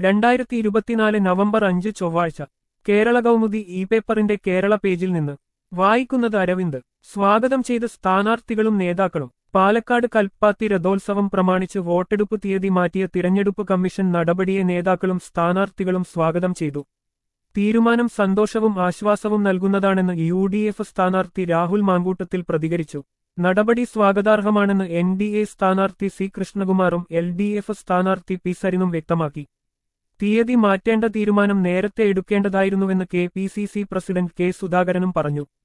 രണ്ടായിരത്തി ഇരുപത്തിനാല് നവംബർ അഞ്ച് ചൊവ്വാഴ്ച കേരള കൗമുദി ഇ പേപ്പറിന്റെ കേരള പേജിൽ നിന്ന് വായിക്കുന്നത് അരവിന്ദ് സ്വാഗതം ചെയ്ത സ്ഥാനാർത്ഥികളും നേതാക്കളും പാലക്കാട് കൽപ്പാത്തി രഥോത്സവം പ്രമാണിച്ച് വോട്ടെടുപ്പ് തീയതി മാറ്റിയ തിരഞ്ഞെടുപ്പ് കമ്മീഷൻ നടപടിയെ നേതാക്കളും സ്ഥാനാർത്ഥികളും സ്വാഗതം ചെയ്തു തീരുമാനം സന്തോഷവും ആശ്വാസവും നൽകുന്നതാണെന്ന് യു ഡി എഫ് സ്ഥാനാർത്ഥി രാഹുൽ മാങ്കൂട്ടത്തിൽ പ്രതികരിച്ചു നടപടി സ്വാഗതാർഹമാണെന്ന് എൻ ഡി എ സ്ഥാനാർത്ഥി സി കൃഷ്ണകുമാറും എൽ ഡി എഫ് സ്ഥാനാർത്ഥി പി സരിനും വ്യക്തമാക്കി തീയതി മാറ്റേണ്ട തീരുമാനം നേരത്തെ എടുക്കേണ്ടതായിരുന്നുവെന്ന് K P C C president K സുധാകരനും പറഞ്ഞു